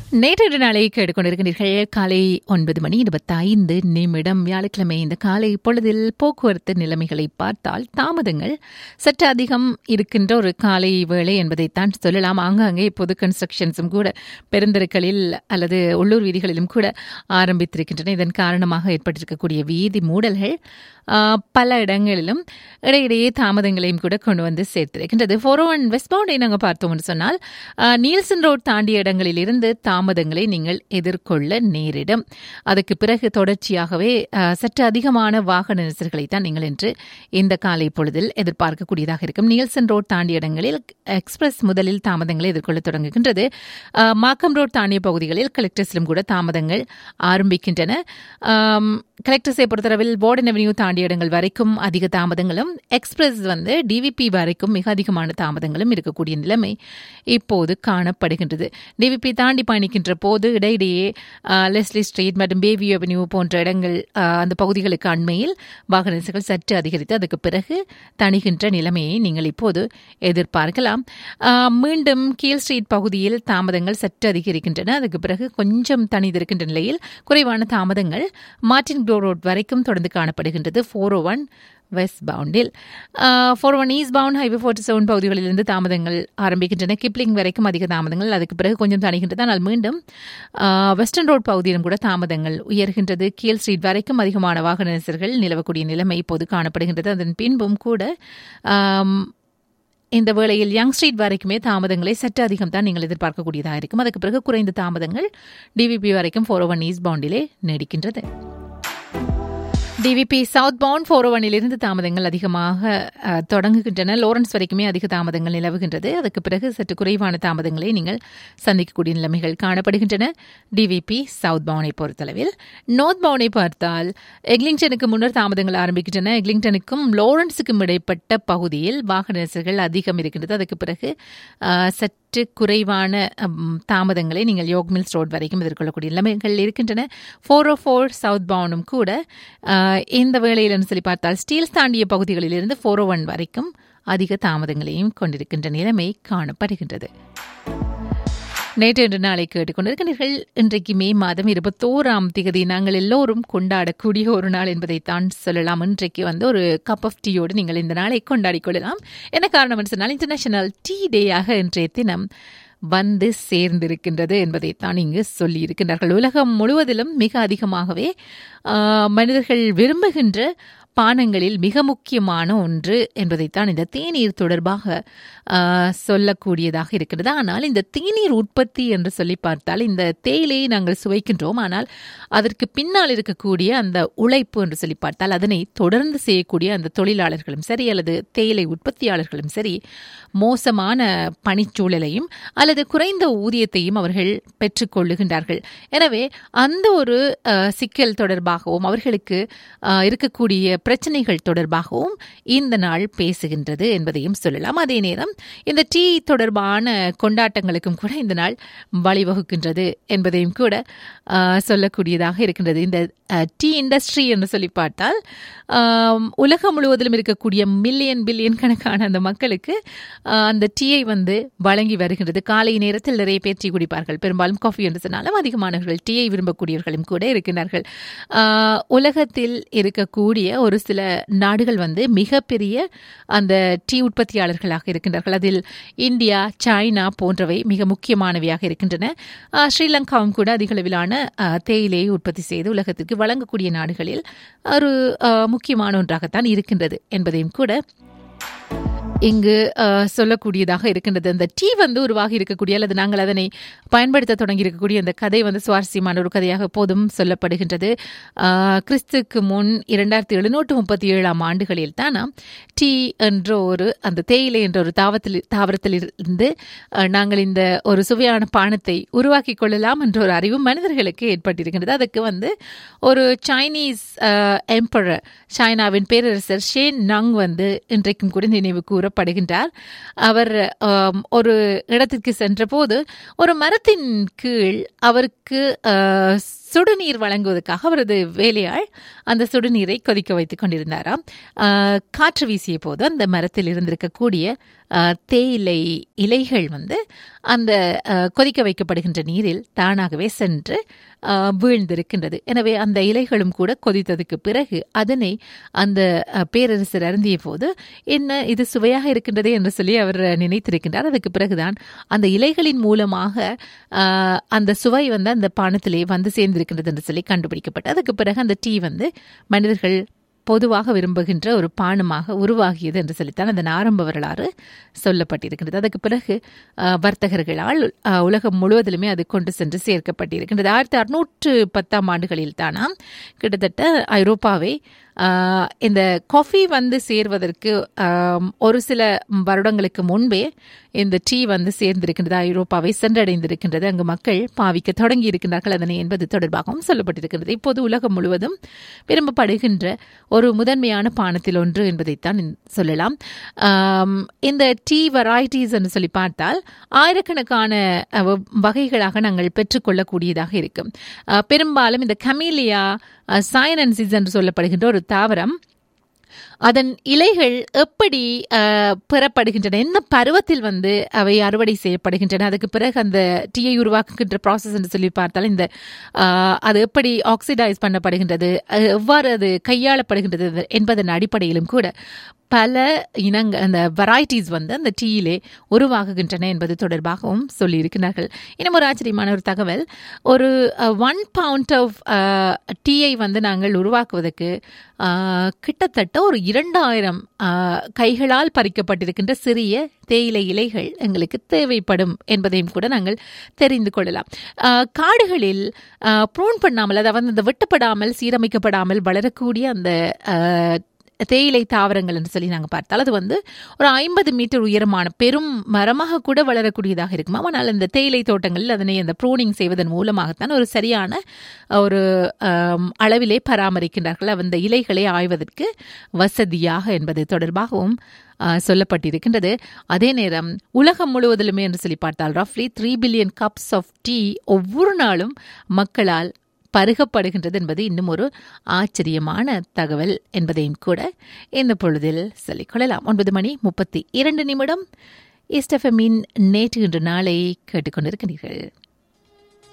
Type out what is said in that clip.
நேற்று நாளை கேட்டுக்கொண்டிருக்கிறீர்கள் காலை ஒன்பது மணி இருபத்தைந்து நிமிடம் வியாழக்கிழமை இந்த காலை பொழுதில் போக்குவரத்து நிலைமைகளை பார்த்தால் தாமதங்கள் சற்று அதிகம் இருக்கின்ற ஒரு காலை வேளை என்பதைத்தான் சொல்லலாம் ஆங்காங்கே இப்போது கன்ஸ்ட்ரக்ஷன்ஸும் கூட பெருந்தெருக்களில் அல்லது உள்ளூர் வீதிகளிலும் கூட ஆரம்பித்திருக்கின்றன இதன் காரணமாக ஏற்பட்டிருக்கக்கூடிய வீதி மூடல்கள் பல இடங்களிலும் இடையிடையே தாமதங்களையும் கூட கொண்டு வந்து சேர்த்திருக்கின்றது ஃபோர் ஒன் வெஸ்ட் பவுண்டை நாங்கள் பார்த்தோம்னு சொன்னால் நீல்சன் ரோட் தாண்டிய இடங்களில் இருந்து தாமதங்களை நீங்கள் எதிர்கொள்ள நேரிடும் அதுக்கு பிறகு தொடர்ச்சியாகவே சற்று அதிகமான வாகன நெரிசல்களை தான் நீங்கள் இன்று இந்த காலை பொழுதில் எதிர்பார்க்கக்கூடியதாக இருக்கும் நீல்சன் ரோட் தாண்டிய இடங்களில் எக்ஸ்பிரஸ் முதலில் தாமதங்களை எதிர்கொள்ள தொடங்குகின்றது மாக்கம் ரோட் தாண்டிய பகுதிகளில் கலெக்டர்ஸிலும் கூட தாமதங்கள் ஆரம்பிக்கின்றன கலெக்டர்ஸை பொறுத்தளவில் வார்டன் அவென்யூ தாண்டிய இடங்கள் வரைக்கும் அதிக தாமதங்களும் எக்ஸ்பிரஸ் வந்து டிவிபி வரைக்கும் மிக அதிகமான தாமதங்களும் இருக்கக்கூடிய நிலைமை இப்போது காணப்படுகின்றது டிவிபி தாண்டி பயணிக்கின்ற போது இடையிடையே லெஸ்லி ஸ்ட்ரீட் மற்றும் பேவி அவென்யூ போன்ற இடங்கள் அந்த பகுதிகளுக்கு அண்மையில் வாகன நெரிசல்கள் சற்று அதிகரித்து அதுக்கு பிறகு தணிகின்ற நிலைமையை நீங்கள் இப்போது எதிர்பார்க்கலாம் மீண்டும் கீழ் ஸ்ட்ரீட் பகுதியில் தாமதங்கள் சற்று அதிகரிக்கின்றன அதுக்கு பிறகு கொஞ்சம் தனிதிருக்கின்ற நிலையில் குறைவான தாமதங்கள் மார்டின் க்ளோ ரோட் வரைக்கும் தொடர்ந்து காணப்படுகின்றது ஃபோர் ஓ ஒன் வெஸ்ட் பவுண்டில் four one east bound highway forty seven பகுதிகளிலிருந்து தாமதங்கள் ஆரம்பிக்கின்றன கிப்ளிங் வரைக்கும் அதிக தாமதங்கள் அதுக்கு பிறகு கொஞ்சம் தணிகின்றது ஆனால் மீண்டும் வெஸ்டர்ன் ரோட் பகுதியிலும் கூட தாமதங்கள் உயர்கின்றது கீழ் ஸ்ட்ரீட் வரைக்கும் அதிகமான வாகன நெரிசல்கள் நிலவக்கூடிய நிலைமை இப்போது காணப்படுகின்றது அதன் பின்பும் கூட இந்த வேளையில் யங் ஸ்ட்ரீட் வரைக்குமே தாமதங்களை சற்று அதிகம் தான் நீங்கள் எதிர்பார்க்கக்கூடியதாக இருக்கும் அதுக்கு பிறகு குறைந்த தாமதங்கள் டிவிபி வரைக்கும் ஃபோர் ஒன் ஈஸ்ட் பவுண்டிலே நீடிக்கின்றது டிவிபி சவுத் பவுண்ட் ஃபோர் ஒனிலிருந்து தாமதங்கள் அதிகமாக தொடங்குகின்றன லோரன்ஸ் வரைக்குமே அதிக தாமதங்கள் நிலவுகின்றது அதுக்கு பிறகு சற்று குறைவான தாமதங்களை நீங்கள் சந்திக்கக்கூடிய நிலைமைகள் காணப்படுகின்றன டிவிபி சவுத் பவுனை பொறுத்தளவில் நோர்த் பவுனை பார்த்தால் எக்லிங்டனுக்கு முன்னர் தாமதங்கள் ஆரம்பிக்கின்றன எக்லிங்டனுக்கும் லோரன்ஸுக்கும் இடைப்பட்ட பகுதியில் வாகன நெரிசல்கள் அதிகம் இருக்கின்றது அதுக்கு பிறகு சற்று குறைவான தாமதங்களை நீங்கள் யோக் மில்ஸ் ரோட் வரைக்கும் எதிர்கொள்ளக்கூடிய நிலைமைகள் இருக்கின்றன ஃபோர் ஓ ஃபோர் சவுத் பவுனும் கூட இந்த வேளையில் சொல்லி பார்த்தால் ஸ்டீல்ஸ் தாண்டிய பகுதிகளிலிருந்து ஃபோர் ஓ ஒன் வரைக்கும் அதிக தாமதங்களையும் கொண்டிருக்கின்ற நிலைமை காணப்படுகின்றது நேற்று இன்று நாளை கேட்டுக்கொண்டிருக்கிறீர்கள் இன்றைக்கு மே மாதம் இருபத்தோராம் திகதி நாங்கள் எல்லோரும் கொண்டாடக்கூடிய ஒரு நாள் என்பதைத்தான் சொல்லலாம் இன்றைக்கு வந்து ஒரு கப் ஆஃப் டீயோடு நீங்கள் இந்த நாளை கொண்டாடி கொள்ளலாம் என்ன காரணம் சொன்னால் இன்டர்நேஷனல் டீ டேயாக இன்றைய தினம் வந்து சேர்ந்திருக்கின்றது என்பதைத்தான் இங்கு சொல்லி இருக்கின்றார்கள் உலகம் முழுவதிலும் மிக அதிகமாகவே மனிதர்கள் விரும்புகின்ற பானங்களில் மிக முக்கியமான ஒன்று என்பதைத்தான் இந்த தேநீர் தொடர்பாக சொல்லக்கூடியதாக இருக்கிறது ஆனால் இந்த தேநீர் உற்பத்தி என்று சொல்லி பார்த்தால் இந்த தேயிலையை நாங்கள் சுவைக்கின்றோம் ஆனால் அதற்கு பின்னால் இருக்கக்கூடிய அந்த உழைப்பு என்று சொல்லி பார்த்தால் அதனை தொடர்ந்து செய்யக்கூடிய அந்த தொழிலாளர்களும் சரி அல்லது தேயிலை உற்பத்தியாளர்களும் சரி மோசமான பணிச்சூழலையும் அல்லது குறைந்த ஊதியத்தையும் அவர்கள் பெற்றுக்கொள்ளுகின்றார்கள் எனவே அந்த ஒரு சிக்கல் தொடர்பாகவும் அவர்களுக்கு இருக்கக்கூடிய பிரச்சனைகள் தொடர்பாகவும் இந்த நாள் பேசுகின்றது என்பதையும் சொல்லலாம் அதே நேரம் இந்த டீ தொடர்பான கொண்டாட்டங்களுக்கும் கூட இந்த நாள் வழிவகுக்கின்றது என்பதையும் கூட சொல்லக்கூடியதாக இருக்கின்றது இந்த டீ இண்டஸ்ட்ரி என்று சொல்லி பார்த்தால் உலகம் முழுவதிலும் இருக்கக்கூடிய மில்லியன் பில்லியன் கணக்கான அந்த மக்களுக்கு அந்த டீயை வந்து வழங்கி வருகின்றது காலை நேரத்தில் நிறைய பேர் டீ குடிப்பார்கள் பெரும்பாலும் காஃபி என்று சொன்னாலும் அதிகமானவர்கள் டீயை விரும்பக்கூடியவர்களும் கூட இருக்கின்றார்கள் உலகத்தில் இருக்கக்கூடிய ஒரு சில நாடுகள் வந்து மிகப்பெரிய அந்த டீ உற்பத்தியாளர்களாக இருக்கின்றார்கள் அதில் இந்தியா சைனா போன்றவை மிக முக்கியமானவையாக இருக்கின்றன ஸ்ரீலங்காவும் கூட அதிக அளவிலான தேயிலையை உற்பத்தி செய்து உலகத்திற்கு வழங்கக்கூடிய நாடுகளில் ஒரு முக்கியமான ஒன்றாகத்தான் இருக்கின்றது என்பதையும் கூட இங்கு சொல்லக்கூடியதாக இருக்கின்றது அந்த டீ வந்து உருவாகி இருக்கக்கூடிய அல்லது நாங்கள் அதனை பயன்படுத்த தொடங்கி இருக்கக்கூடிய அந்த கதை வந்து சுவாரஸ்யமான ஒரு கதையாக எப்போதும் சொல்லப்படுகின்றது கிறிஸ்துக்கு முன் இரண்டாயிரத்தி எழுநூற்று முப்பத்தி ஏழாம் ஆண்டுகளில் தான் டீ என்ற ஒரு அந்த தேயிலை என்ற ஒரு தாவத்தில் தாவரத்திலிருந்து நாங்கள் இந்த ஒரு சுவையான பானத்தை உருவாக்கி கொள்ளலாம் என்ற ஒரு அறிவு மனிதர்களுக்கு ஏற்பட்டிருக்கின்றது அதுக்கு வந்து ஒரு சைனீஸ் எம்பரர் சைனாவின் பேரரசர் ஷேன் நங் வந்து இன்றைக்கும் கூட நினைவு கூற கூறப்படுகின்றார் அவர் ஒரு இடத்திற்கு சென்றபோது ஒரு மரத்தின் கீழ் அவருக்கு சுடுநீர் வழங்குவதற்காக அவரது வேலையாள் அந்த சுடுநீரை கொதிக்க வைத்துக் கொண்டிருந்தாராம் ஆஹ், காற்று வீசிய போது அந்த மரத்தில் இருந்திருக்கக்கூடிய ஆஹ், தேயிலை இலைகள் வந்து அந்த ஆஹ், கொதிக்க வைக்கப்படுகின்ற நீரில் தானாகவே சென்று ஆஹ், வீழ்ந்திருக்கின்றது எனவே அந்த இலைகளும் கூட கொதித்ததுக்கு பிறகு அதனை அந்த ஆஹ், பேரரசர் அருந்திய போது என்ன இது சுவையாக இருக்கின்றதே என்று சொல்லி அவர் நினைத்திருக்கின்றார் அதுக்கு பிறகுதான் அந்த இலைகளின் மூலமாக ஆஹ், அந்த சுவை வந்து அந்த பானத்திலே வந்து சேர்ந்திருக்கின்றது என்று சொல்லி கண்டுபிடிக்கப்பட்டு அதுக்கு பிறகு அந்த டீ வந்து மனிதர்கள் பொதுவாக விரும்புகின்ற ஒரு பானமாக உருவாகியது என்று சொல்லித்தான் அதன் ஆரம்ப வரலாறு சொல்லப்பட்டிருக்கின்றது அதுக்கு பிறகு ஆஹ், வர்த்தகர்களால் ஆஹ், உலகம் முழுவதிலுமே அது கொண்டு சென்று சேர்க்கப்பட்டிருக்கின்றது ஆயிரத்தி அறுநூற்று பத்தாம் ஆண்டுகளில் தானாம் கிட்டத்தட்ட ஐரோப்பாவை ஆஹ், இந்த காஃபி வந்து சேர்வதற்கு ஆம், ஒரு சில வருடங்களுக்கு முன்பே இந்த டீ வந்து சேர்ந்திருக்கின்றது ஐரோப்பாவை சென்றடைந்திருக்கின்றது அங்கு மக்கள் பாவிக்க தொடங்கி இருக்கின்றார்கள் அதனை என்பது தொடர்பாகவும் சொல்லப்பட்டிருக்கின்றது இப்போது உலகம் முழுவதும் விரும்பப்படுகின்ற ஒரு முதன்மையான பானத்தில் ஒன்று என்பதைத்தான் இந்த- சொல்லலாம் ஆம், இந்த டீ வெரைட்டிஸ் என்று சொல்லி பார்த்தால் ஆயிரக்கணக்கான அஹ், வ- வகைகளாக நாங்கள் பெற்றுக்கொள்ளக்கூடியதாக இருக்கும் அஹ், பெரும்பாலும் இந்த கமீலியா சைனன்சிஸ் என்று சொல்லப்படுகின்ற ஒரு தாவரம் அதன் இலைகள் எப்படி அஹ், பெறப்படுகின்றன எந்த பருவத்தில் வந்து அவை அறுவடை செய்யப்படுகின்றன அதுக்கு பிறகு அந்த டீயை உருவாக்குகின்ற ப்ராசஸ் என்று சொல்லி பார்த்தால் இந்த அஹ், அது எப்படி ஆக்சிடைஸ் பண்ணப்படுகின்றது அஹ், எவ்வாறு அது கையாளப்படுகின்றது என்பதன் அடிப்படையிலும் கூட பல இனங்க அந்த வெரைட்டிஸ் வந்து அந்த டீயிலே உருவாகுகின்றன என்பது தொடர்பாகவும் சொல்லியிருக்கிறார்கள் இன்னும் ஒரு ஆச்சரியமான ஒரு தகவல் ஒரு ஒன் பவுண்ட் ஆஃப் டீயை வந்து நாங்கள் உருவாக்குவதற்கு அஹ், கிட்டத்தட்ட ஒரு இரண்டாயிரம் கைகளால் பறிக்கப்பட்டிருக்கின்ற சிறிய தேயிலை இலைகள் எங்களுக்கு தேவைப்படும் என்பதையும் கூட நாங்கள் தெரிந்து கொள்ளலாம் அஹ், காடுகளில் ப்ரூன் பண்ணாமல் அதாவது அந்த வெட்டப்படாமல் சீரமைக்கப்படாமல் வளரக்கூடிய அந்த அஹ், தேயிலை தாவரங்கள் என்று சொல்லி நாங்கள் பார்த்தால் அது வந்து ஒரு ஐம்பது மீட்டர் உயரமான பெரும் மரமாக கூட வளரக்கூடியதாக இருக்கும் ஆனால் இந்த தேயிலை தோட்டங்களில் அதனை அந்த ப்ரூனிங் செய்வதன் மூலமாகத்தான் ஒரு சரியான ஒரு ஆம், அளவிலே பராமரிக்கின்றார்கள் அந்த இலைகளை ஆய்வதற்கு வசதியாக என்பது தொடர்பாகவும் ஆ, சொல்லப்பட்டிருக்கின்றது அதே நேரம் உலகம் முழுவதிலுமே என்று சொல்லி பார்த்தால் ரஃப்லி three billion cups of tea ஒவ்வொரு நாளும் மக்களால் பருகப்படுகின்றது என்பது இன்னும் ஒரு ஆச்சரியமான தகவல் என்பதையும் கூட இந்த பொழுதில் சொல்லிக்கொள்ளலாம் ஒன்பது மணி முப்பத்தி இரண்டு நிமிடம் இஸ்டஃபமின் நேற்று இன்று நாளை கேட்டுக்கொண்டிருக்கிறீர்கள்